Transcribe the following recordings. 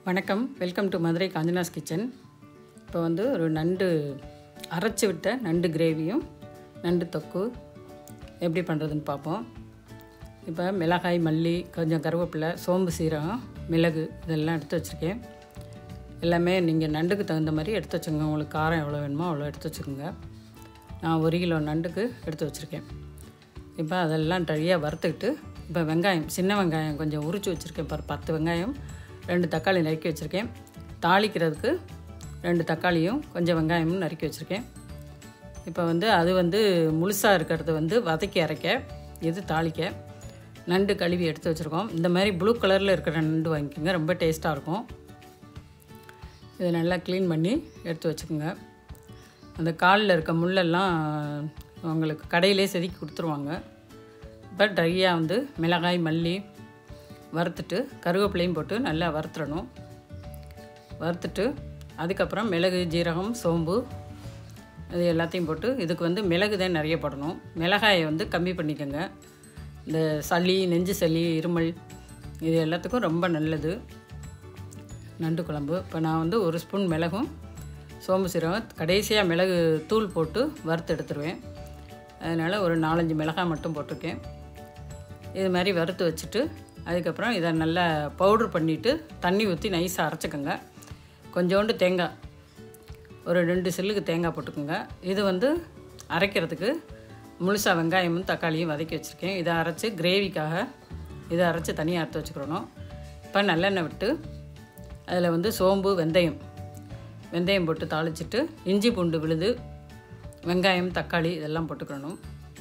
வணக்கம் welcome to Madurai Kanchana's kitchen இப்போ வந்து ஒரு நண்டு அரைச்சி விட்ட நண்டு கிரேவியும் நண்டு தொக்கு எப்படி பண்ணுறதுன்னு பார்ப்போம் இப்போ மிளகாய் மல்லி கொஞ்சம் கருவேப்பிலை சோம்பு சீரகம் மிளகு இதெல்லாம் எடுத்து வச்சுருக்கேன் எல்லாமே நீங்கள் நண்டுக்கு தகுந்த மாதிரி எடுத்து வச்சுக்கோங்க உங்களுக்கு காரம் எவ்வளோ வேணுமோ அவ்வளோ எடுத்து வச்சுக்கோங்க நான் ஒரு கிலோ நண்டுக்கு எடுத்து வச்சுருக்கேன் இப்போ அதெல்லாம் ட்ரையாக வறுத்துக்கிட்டு இப்போ வெங்காயம் சின்ன வெங்காயம் கொஞ்சம் உரிச்சு வச்சுருக்கேன் பாரு பத்து வெங்காயம் ரெண்டு தக்காளி நறுக்கி வச்சுருக்கேன் தாளிக்கிறதுக்கு ரெண்டு தக்காளியும் கொஞ்சம் வெங்காயமும் நறுக்கி வச்சுருக்கேன் இப்போ வந்து அது வந்து முழுசாக இருக்கிறது வந்து வதக்கி அரைக்க இது தாளிக்க நண்டு கழுவி எடுத்து வச்சுருக்கோம் இந்த மாதிரி ப்ளூ கலரில் இருக்கிற நண்டு வாங்கிக்கோங்க ரொம்ப டேஸ்ட்டாக இருக்கும் இதை நல்லா க்ளீன் பண்ணி எடுத்து வச்சுக்கோங்க அந்த காலில் இருக்க முள்ளெல்லாம் உங்களுக்கு கடையிலே செதுக்கி கொடுத்துருவாங்க இப்போ ட்ரையாக வந்து மிளகாய் மல்லி வறுத்துட்டு கருவேப்பிலையும் போட்டு நல்லா வறுத்துடணும் வறுத்துட்டு அதுக்கப்புறம் மிளகு ஜீரகம் சோம்பு இது எல்லாத்தையும் போட்டு இதுக்கு வந்து மிளகு தான் நிறைய போடணும் மிளகாயை வந்து கம்மி பண்ணிக்கோங்க இந்த சளி நெஞ்சு சளி இருமல் இது எல்லாத்துக்கும் ரொம்ப நல்லது நண்டு குழம்பு இப்போ நான் வந்து ஒரு ஸ்பூன் மிளகும் சோம்பு சீரகம் கடைசியாக மிளகு தூள் போட்டு வறுத்து எடுத்துருவேன் அதனால் ஒரு நாலஞ்சு மிளகாய் மட்டும் போட்டிருக்கேன் இது மாதிரி வறுத்து வச்சுட்டு அதுக்கப்புறம் இதை நல்லா பவுட்ரு பண்ணிவிட்டு தண்ணி ஊற்றி நைஸாக அரைச்சிக்கோங்க கொஞ்சோண்டு தேங்காய் ஒரு ரெண்டு சில்லுக்கு தேங்காய் போட்டுக்கோங்க இது வந்து அரைக்கிறதுக்கு முழுசாக வெங்காயமும் தக்காளியும் வதக்கி வச்சுருக்கேன் இதை அரைச்சி கிரேவிக்காக இதை அரைச்சி தனியாக அறுத்து வச்சுக்கிறணும் இப்போ நல்லெண்ணெய் விட்டு அதில் வந்து சோம்பு வெந்தயம் வெந்தயம் போட்டு தாளிச்சிட்டு இஞ்சி பூண்டு விழுது வெங்காயம் தக்காளி இதெல்லாம் போட்டுக்கணும்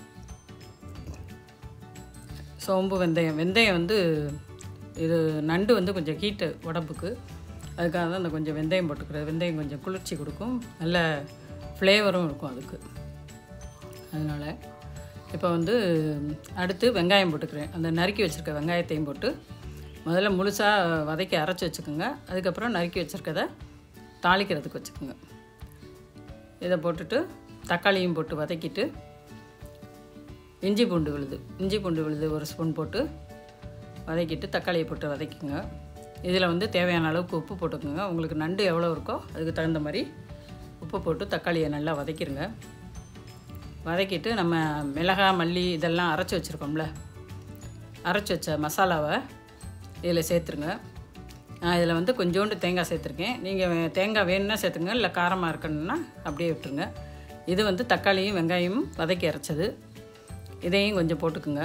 சோம்பு வெந்தயம் வெந்தயம் வந்து இது நண்டு வந்து கொஞ்சம் ஹீட்டு உடம்புக்கு அதுக்காக தான் அந்த கொஞ்சம் வெந்தயம் போட்டுக்கிறது வெந்தயம் கொஞ்சம் குளிர்ச்சி கொடுக்கும் நல்ல ஃப்ளேவரும் இருக்கும் அதுக்கு அதனால் இப்போ வந்து அடுத்து வெங்காயம் போட்டுக்கிறேன் அந்த நறுக்கி வச்சுருக்க வெங்காயத்தையும் போட்டு முதல்ல முழுசாக வதக்கி அரைச்சி வச்சுக்கோங்க அதுக்கப்புறம் நறுக்கி வச்சுருக்கத தாளிக்கிறதுக்கு வச்சுக்கோங்க இதை போட்டுட்டு தக்காளியும் போட்டு வதக்கிட்டு இஞ்சி பூண்டு விழுது இஞ்சி பூண்டு விழுது ஒரு ஸ்பூன் போட்டு வதக்கிட்டு தக்காளியை போட்டு வதக்கிங்க இதில் வந்து தேவையான அளவுக்கு உப்பு போட்டுக்கோங்க உங்களுக்கு நண்டு எவ்வளோ இருக்கோ அதுக்கு தகுந்த மாதிரி உப்பு போட்டு தக்காளியை நல்லா வதக்கிடுங்க வதக்கிட்டு நம்ம மிளகாய் மல்லி இதெல்லாம் அரைச்சி வச்சுருக்கோம்ல அரைச்சி வச்ச மசாலாவை இதில் சேர்த்துருங்க நான் இதில் வந்து கொஞ்சோண்டு தேங்காய் சேர்த்துருக்கேன் நீங்கள் தேங்காய் வேணும்னா சேர்த்துங்க இல்லை காரமாக இருக்கணும்னா அப்படியே விட்டுருங்க இது வந்து தக்காளியும் வெங்காயமும் வதக்கி அரைச்சது இதையும் கொஞ்சம் போட்டுக்குங்க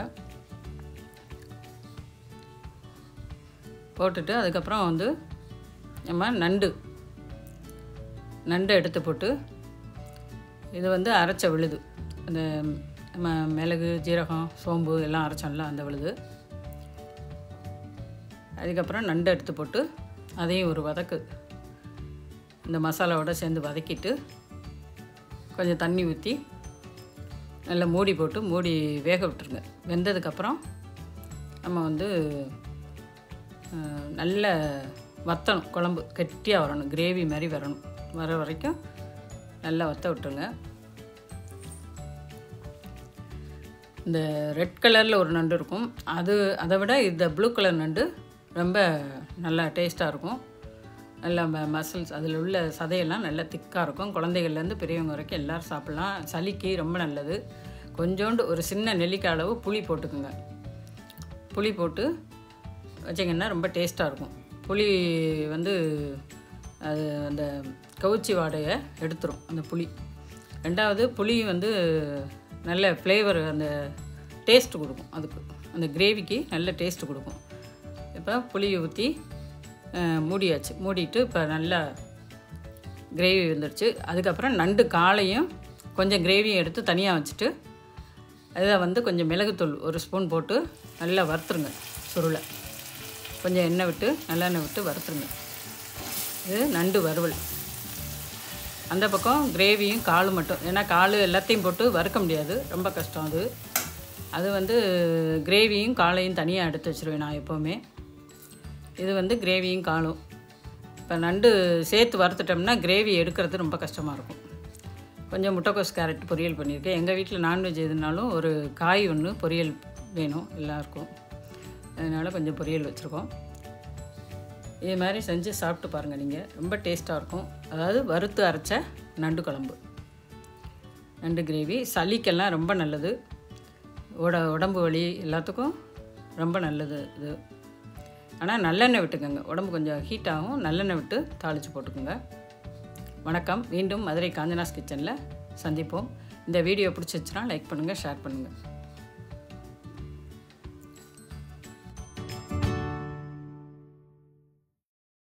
போட்டுட்டு அதுக்கப்புறம் வந்து நம்ம நண்டு நண்டு எடுத்து போட்டு இது வந்து அரைச்ச விழுது அந்த நம்ம மிளகு ஜீரகம் சோம்பு எல்லாம் அரைச்சோம்ல அந்த விழுது அதுக்கப்புறம் நண்டு எடுத்து போட்டு அதையும் ஒரு வதக்கு இந்த மசாலாவோட சேர்ந்து வதக்கிட்டு கொஞ்சம் தண்ணி ஊற்றி நல்லா மூடி போட்டு மூடி வேக விட்டுருங்க வெந்ததுக்கப்புறம் நம்ம வந்து நல்ல வத்தணும் குழம்பு கெட்டியாக வரணும் கிரேவி மாதிரி வரணும் வர வரைக்கும் நல்லா வத்த விட்டுருங்க இந்த ரெட் கலரில் ஒரு நண்டு இருக்கும் அது அதை விட இந்த ப்ளூ கலர் நண்டு ரொம்ப நல்லா டேஸ்ட்டாக இருக்கும் நல்லா ம மசில்ஸ் அதில் உள்ள சதையெல்லாம் நல்லா திக்காக இருக்கும் குழந்தைகள்லேருந்து பெரியவங்க வரைக்கும் எல்லோரும் சாப்பிட்லாம் சளிக்கு ரொம்ப நல்லது கொஞ்சோண்டு ஒரு சின்ன நெல்லிக்காய் அளவு புளி போட்டுக்குங்க புளி போட்டு வச்சிங்கன்னா ரொம்ப டேஸ்ட்டாக இருக்கும் புளி வந்து அது அந்த கவுச்சி வாடையை எடுத்துரும் அந்த புளி ரெண்டாவது புளி வந்து நல்ல ஃப்ளேவர் அந்த டேஸ்ட் கொடுக்கும் அதுக்கு அந்த கிரேவிக்கு நல்ல டேஸ்ட் கொடுக்கும் இப்போ புளியை ஊற்றி மூடியாச்சு மூடிட்டு இப்போ நல்லா கிரேவி வந்துடுச்சு அதுக்கப்புறம் நண்டு காலையும் கொஞ்சம் கிரேவியும் எடுத்து தனியாக வச்சுட்டு அதில் வந்து கொஞ்சம் மிளகுத்தூள் ஒரு ஸ்பூன் போட்டு நல்லா வறுத்துருங்க சுருளை கொஞ்சம் எண்ணெய் விட்டு நல்லெண்ணெய் விட்டு வறுத்துருங்க இது நண்டு வறுவல் அந்த பக்கம் கிரேவியும் காலும் மட்டும் ஏன்னா கால் எல்லாத்தையும் போட்டு வறுக்க முடியாது ரொம்ப கஷ்டம் அது அது வந்து கிரேவியும் காலையும் தனியாக எடுத்து வச்சுருவேன் நான் எப்போவுமே இது வந்து கிரேவியும் காலும் இப்போ நண்டு சேர்த்து வறுத்துட்டோம்னா கிரேவி எடுக்கிறது ரொம்ப கஷ்டமாக இருக்கும் கொஞ்சம் முட்டைக்கோஸ் கேரட் பொரியல் பண்ணியிருக்கேன் எங்கள் வீட்டில் நான்வெஜ் எதுனாலும் ஒரு காய் ஒன்று பொரியல் வேணும் எல்லாருக்கும் அதனால் கொஞ்சம் பொரியல் வச்சுருக்கோம் இது மாதிரி செஞ்சு சாப்பிட்டு பாருங்கள் நீங்கள் ரொம்ப டேஸ்ட்டாக இருக்கும் அதாவது வறுத்து அரைச்ச நண்டு குழம்பு நண்டு கிரேவி சளிக்கெல்லாம் ரொம்ப நல்லது உட உடம்பு வலி எல்லாத்துக்கும் ரொம்ப நல்லது இது ஆனால் நல்லெண்ணெய் விட்டுக்கோங்க உடம்பு கொஞ்சம் ஹீட் ஆகும் நல்லெண்ணெய் விட்டு தாளித்து போட்டுக்கோங்க வணக்கம் மீண்டும் மதுரை காஞ்சனாஸ் கிச்சனில் சந்திப்போம் இந்த வீடியோ பிடிச்சிச்சுன்னா லைக் பண்ணுங்கள் ஷேர் பண்ணுங்கள்